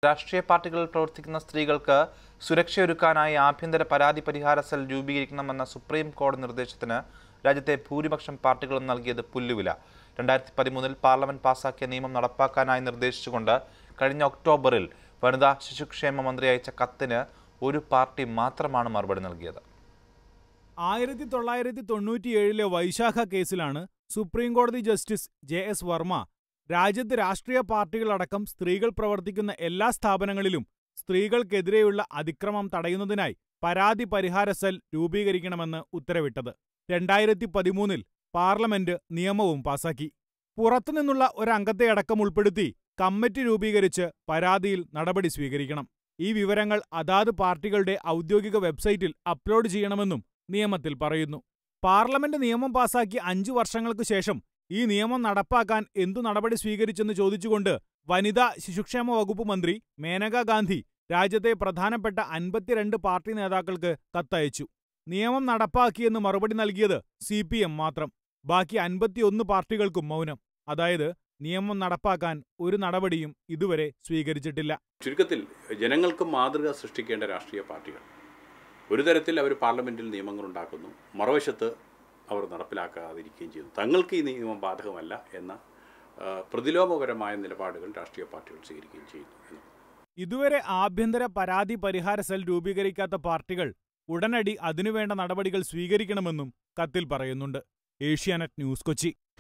രാഷ്ട്രീയ പാർട്ടികളിൽ പ്രവർത്തിക്കുന്ന സ്ത്രീകൾക്ക് സുരക്ഷയൊരുക്കാനായി ആഭ്യന്തര പരാതി പരിഹാര സെൽ രൂപീകരിക്കണമെന്ന സുപ്രീം കോടതി നിർദ്ദേശത്തിന് രാജ്യത്തെ ഭൂരിപക്ഷം പാർട്ടികളും നൽകിയത് പുല്ലുവില രണ്ടായിരത്തി പതിമൂന്നിൽ പാർലമെന്റ് പാസാക്കിയ നിയമം നടപ്പാക്കാനായി നിർദ്ദേശിച്ചുകൊണ്ട് കഴിഞ്ഞ ഒക്ടോബറിൽ വനിതാ ശിശുക്ഷേമ മന്ത്രി അയച്ച കത്തിന് ഒരു പാർട്ടി മാത്രമാണ് മറുപടി നൽകിയത് ആയിരത്തി തൊള്ളായിരത്തി തൊണ്ണൂറ്റിയേഴിലെ വൈശാഖ കേസിലാണ് സുപ്രീം കോടതി ജസ്റ്റിസ് ജെ എസ് വർമ്മ രാജ്യത്ത് രാഷ്ട്രീയ പാർട്ടികളടക്കം സ്ത്രീകൾ പ്രവർത്തിക്കുന്ന എല്ലാ സ്ഥാപനങ്ങളിലും സ്ത്രീകൾക്കെതിരെയുള്ള അതിക്രമം തടയുന്നതിനായി പരാതി പരിഹാര സെൽ രൂപീകരിക്കണമെന്ന് ഉത്തരവിട്ടത് രണ്ടായിരത്തി പതിമൂന്നിൽ പാർലമെന്റ് നിയമവും പാസാക്കി പുറത്തുനിന്നുള്ള ഒരംഗത്തെ അടക്കം ഉൾപ്പെടുത്തി കമ്മിറ്റി രൂപീകരിച്ച് പരാതിയിൽ നടപടി സ്വീകരിക്കണം ഈ വിവരങ്ങൾ അതാത് പാർട്ടികളുടെ ഔദ്യോഗിക വെബ്സൈറ്റിൽ അപ്ലോഡ് ചെയ്യണമെന്നും നിയമത്തിൽ പറയുന്നു പാർലമെന്റ് നിയമം പാസാക്കി അഞ്ചു വർഷങ്ങൾക്ക് ശേഷം ഈ നിയമം നടപ്പാക്കാൻ എന്തു നടപടി സ്വീകരിച്ചെന്ന് ചോദിച്ചുകൊണ്ട് വനിതാ ശിശുക്ഷേമ വകുപ്പ് മന്ത്രി മേനകാ ഗാന്ധി രാജ്യത്തെ പ്രധാനപ്പെട്ട അൻപത്തിരണ്ട് പാർട്ടി നേതാക്കൾക്ക് കത്തയച്ചു നിയമം നടപ്പാക്കിയെന്ന് മറുപടി നൽകിയത് സി പി എം മാത്രം ബാക്കി അൻപത്തിയൊന്ന് പാർട്ടികൾക്കും മൗനം അതായത് നിയമം നടപ്പാക്കാൻ ഒരു നടപടിയും ഇതുവരെ സ്വീകരിച്ചിട്ടില്ല ചുരുക്കത്തിൽ ജനങ്ങൾക്ക് മാതൃക സൃഷ്ടിക്കേണ്ട രാഷ്ട്രീയ പാർട്ടികൾ ഒരു തരത്തിൽ അവർ പാർലമെന്റിൽ നിയമങ്ങൾ ഉണ്ടാക്കുന്നു മറുവശത്ത് അവർ നടപ്പിലാക്കാതിരിക്കുകയും ചെയ്യുന്നു തങ്ങൾക്ക് ഈ നിയമം ബാധകമല്ല എന്ന ആ, പ്രതിലോമപരമായ നിലപാടുകൾ രാഷ്ട്രീയ പാർട്ടികൾ സ്വീകരിക്കുകയും ചെയ്യുന്നു എന്ന് ഇതുവരെ ആഭ്യന്തര പരാതി പരിഹാര സെൽ രൂപീകരിക്കാത്ത പാർട്ടികൾ ഉടനടി അതിനുവേണ്ട നടപടികൾ സ്വീകരിക്കണമെന്നും കത്തിൽ പറയുന്നുണ്ട് ഏഷ്യാനെറ്റ് ന്യൂസ് കൊച്ചി